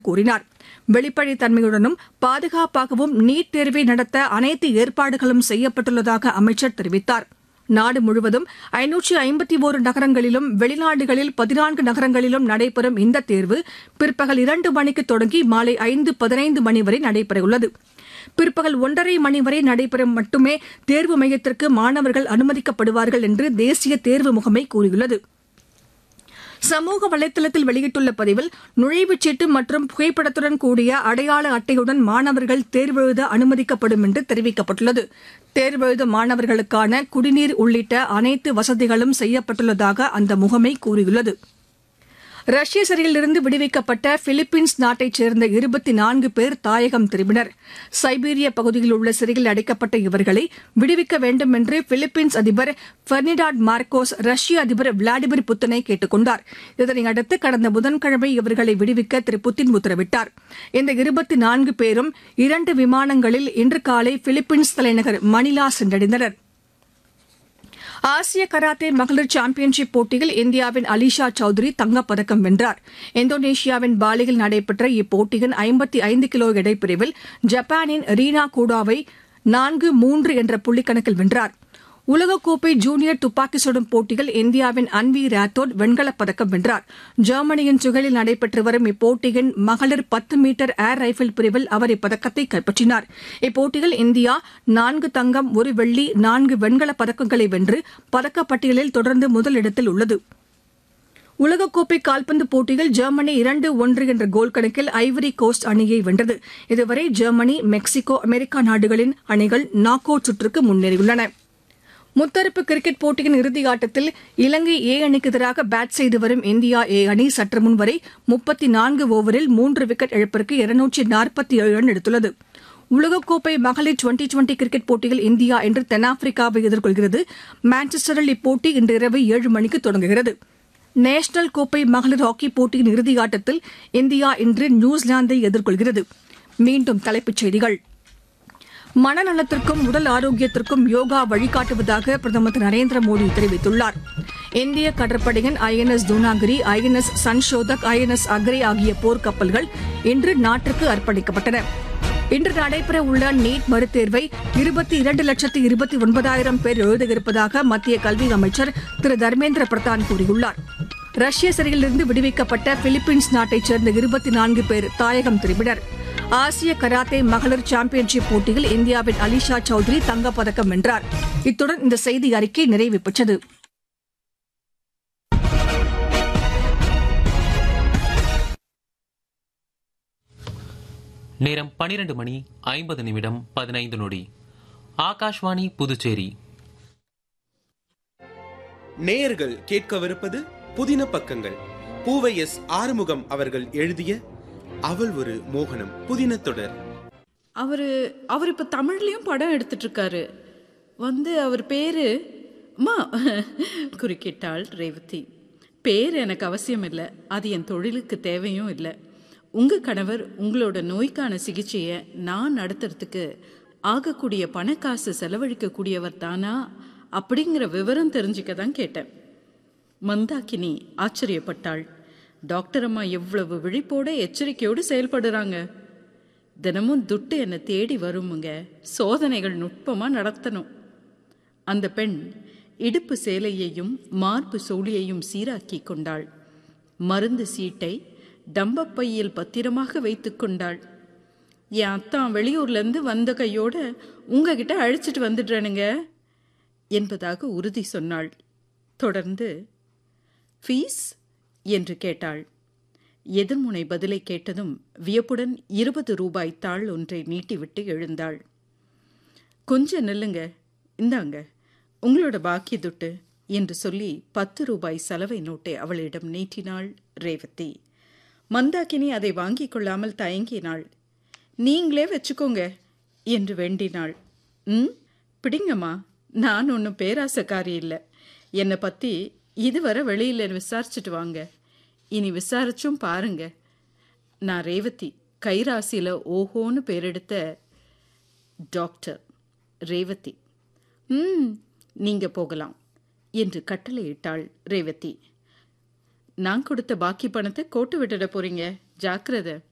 கூறினார் வெளிப்படைத்தன்மையுடனும் பாதுகாப்பாகவும் நீட் தேர்வை நடத்த அனைத்து ஏற்பாடுகளும் செய்யப்பட்டுள்ளதாக அமைச்சர் தெரிவித்தார் நாடு முழுவதும் ஐநூற்று ஐம்பத்தி ஒரு நகரங்களிலும் வெளிநாடுகளில் பதினான்கு நகரங்களிலும் நடைபெறும் இந்த தேர்வு பிற்பகல் இரண்டு மணிக்கு தொடங்கி மாலை ஐந்து பதினைந்து மணி வரை நடைபெறவுள்ளது பிற்பகல் ஒன்றரை மணி வரை நடைபெறும் மட்டுமே தேர்வு மையத்திற்கு மாணவர்கள் அனுமதிக்கப்படுவார்கள் என்று தேசிய தேர்வு முகமை கூறியுள்ளது சமூக வலைதளத்தில் வெளியிட்டுள்ள பதிவில் நுழைவுச் சீட்டு மற்றும் புகைப்படத்துடன் கூடிய அடையாள அட்டையுடன் மாணவர்கள் தேர்வெழுத அனுமதிக்கப்படும் என்று தெரிவிக்கப்பட்டுள்ளது தேர்வெழுதும் மாணவர்களுக்கான குடிநீர் உள்ளிட்ட அனைத்து வசதிகளும் செய்யப்பட்டுள்ளதாக அந்த முகமை கூறியுள்ளது ரஷ்ய சிறையிலிருந்து விடுவிக்கப்பட்ட பிலிப்பீன்ஸ் நாட்டைச் சேர்ந்த இருபத்தி நான்கு பேர் தாயகம் திரும்பினர் சைபீரிய பகுதியில் உள்ள சிறையில் அடைக்கப்பட்ட இவர்களை விடுவிக்க வேண்டும் என்று பிலிப்பீன்ஸ் அதிபர் பெர்னிடாட் மார்கோஸ் ரஷ்ய அதிபர் விளாடிமிர் புத்தினை கேட்டுக் கொண்டார் இதனையடுத்து கடந்த புதன்கிழமை இவர்களை விடுவிக்க திரு புத்தின் உத்தரவிட்டார் இந்த இருபத்தி நான்கு பேரும் இரண்டு விமானங்களில் இன்று காலை பிலிப்பீன்ஸ் தலைநகர் மணிலா சென்றடைந்தனா் ஆசிய கராத்தே மகளிர் சாம்பியன்ஷிப் போட்டியில் இந்தியாவின் அலிஷா சௌத்ரி தங்கப்பதக்கம் வென்றார் இந்தோனேஷியாவின் பாலியில் நடைபெற்ற இப்போட்டியின் ஐம்பத்தி ஐந்து கிலோ எடைப்பிரிவில் ஜப்பானின் ரீனா கூடாவை நான்கு மூன்று என்ற புள்ளிக்கணக்கில் வென்றார் உலகக்கோப்பை ஜூனியர் துப்பாக்கி சுடும் போட்டியில் இந்தியாவின் அன்வி ராத்தோட் வெண்கலப் பதக்கம் வென்றார் ஜெர்மனியின் சுகலில் நடைபெற்று வரும் இப்போட்டியின் மகளிர் பத்து மீட்டர் ஏர் ரைபிள் பிரிவில் அவர் இப்பதக்கத்தை கைப்பற்றினார் இப்போட்டியில் இந்தியா நான்கு தங்கம் ஒரு வெள்ளி நான்கு வெண்கலப் பதக்கங்களை வென்று பதக்கப்பட்டியலில் தொடர்ந்து முதலிடத்தில் உள்ளது உலகக்கோப்பை கால்பந்து போட்டியில் ஜெர்மனி இரண்டு ஒன்று என்ற கோல் கணக்கில் ஐவரி கோஸ்ட் அணியை வென்றது இதுவரை ஜெர்மனி மெக்சிகோ அமெரிக்கா நாடுகளின் அணிகள் நாக் அவுட் சுற்றுக்கு முன்னேறியுள்ளன முத்தரப்பு கிரிக்கெட் போட்டியின் இறுதி ஆட்டத்தில் இலங்கை ஏ அணிக்கு எதிராக பேட் செய்து வரும் இந்தியா ஏ அணி சற்று முன் வரை முப்பத்தி நான்கு ஓவரில் மூன்று விக்கெட் இழப்பிற்கு இருநூற்றி நாற்பத்தி ஏழு ரன் எடுத்துள்ளது உலகக்கோப்பை மகளிர் டுவெண்டி டுவெண்டி கிரிக்கெட் போட்டியில் இந்தியா இன்று தென்னாப்பிரிக்காவை எதிர்கொள்கிறது மான்செஸ்டரில் இப்போட்டி இன்று இரவு ஏழு மணிக்கு தொடங்குகிறது நேஷனல் கோப்பை மகளிர் ஹாக்கி போட்டியின் இறுதி ஆட்டத்தில் இந்தியா இன்று நியூசிலாந்தை எதிர்கொள்கிறது மீண்டும் தலைப்புச் செய்திகள் மனநலத்திற்கும் உடல் ஆரோக்கியத்திற்கும் யோகா வழிகாட்டுவதாக பிரதமர் திரு நரேந்திர மோடி தெரிவித்துள்ளார் இந்திய கடற்படையின் INS Dunagiri INS Sanshodhak INS Agray ஆகிய போர்க்கப்பல்கள் இன்று நாட்டிற்கு அர்ப்பணிக்கப்பட்டன இன்று நடைபெற உள்ள நீட் மறுதேர்வை இருபத்தி இரண்டு லட்சத்து இருபத்தி ஒன்பதாயிரம் பேர் எழுத இருப்பதாக மத்திய கல்வி அமைச்சர் திரு தர்மேந்திர பிரதான் கூறியுள்ளார் ரஷ்ய சிறையிலிருந்து விடுவிக்கப்பட்ட பிலிப்பீன்ஸ் நாட்டைச் சேர்ந்த இருபத்தி நான்கு பேர் தாயகம் திரும்பினர் ஆசிய கராத்தே மகளிர் சாம்பியன்ஷிப் போட்டியில் இந்தியாவின் அலிஷா சௌத்ரி தங்கப்பதக்கம் வென்றார் இத்துடன் இந்த செய்தி அறிக்கை நிறைவு பெற்றது நேரம் பனிரெண்டு மணி ஐம்பது நிமிடம் பதினைந்து நொடி ஆகாஷ்வாணி புதுச்சேரி நேயர்கள் கேட்கவிருப்பது புதின பக்கங்கள் பூவை எஸ் ஆறுமுகம் அவர்கள் எழுதிய அவள் ஒரு மோகனம் புதின தொடர் அவர் அவர் இப்போ தமிழ்லேயும் படம் எடுத்துட்டு இருக்காரு வந்து அவர் பேரு அம்மா குறுக்கிட்டாள் ரேவதி பேர் எனக்கு அவசியம் இல்லை அது என் தொழிலுக்கு தேவையும் இல்லை உங்கள் கணவர் உங்களோட நோய்க்கான சிகிச்சையை நான் நடத்துறதுக்கு ஆகக்கூடிய பணக்காசு செலவழிக்கக்கூடியவர் தானா அப்படிங்கிற விவரம் தெரிஞ்சுக்க தான் கேட்டேன் மந்தாக்கினி ஆச்சரியப்பட்டாள் டாக்டர் அம்மா எவ்வளவு விழிப்போட எச்சரிக்கையோடு செயல்படுறாங்க தினமும் துட்டு என்னை தேடி வருமுங்க சோதனைகள் நுட்பமாக நடத்தணும் அந்த பெண் இடுப்பு சேலையையும் மார்பு சோழியையும் சீராக்கி கொண்டாள் மருந்து சீட்டை டம்பப்பையில் பத்திரமாக வைத்து கொண்டாள் என் அத்தான் வெளியூர்லேருந்து வந்த கையோட உங்ககிட்ட அழைச்சிட்டு வந்துடுறேனுங்க என்பதாக உறுதி சொன்னாள் தொடர்ந்து ஃபீஸ் என்று கேட்டாள் எதிர்முனை பதிலை கேட்டதும் வியப்புடன் இருபது ரூபாய் தாள் ஒன்றை நீட்டிவிட்டு எழுந்தாள் கொஞ்சம் நில்லுங்க இந்தாங்க உங்களோட பாக்கி துட்டு என்று சொல்லி பத்து ரூபாய் சலவை நோட்டை அவளிடம் நீட்டினாள் ரேவதி மந்தாக்கினி அதை வாங்கிக் கொள்ளாமல் தயங்கினாள் நீங்களே வச்சுக்கோங்க என்று வேண்டினாள் ம் பிடிங்கம்மா நான் ஒன்றும் பேராசக்காரி இல்லை என்னை பற்றி இதுவரை வெளியில் விசாரிச்சுட்டு வாங்க இனி விசாரிச்சும் பாருங்க நான் ரேவதி கைராசியில் ஓஹோன்னு பேரெடுத்த டாக்டர் ரேவதி ம் நீங்கள் போகலாம் என்று கட்டளையிட்டாள் ரேவதி நான் கொடுத்த பாக்கி பணத்தை கோட்டு விட்டுட போறீங்க ஜாக்கிரதை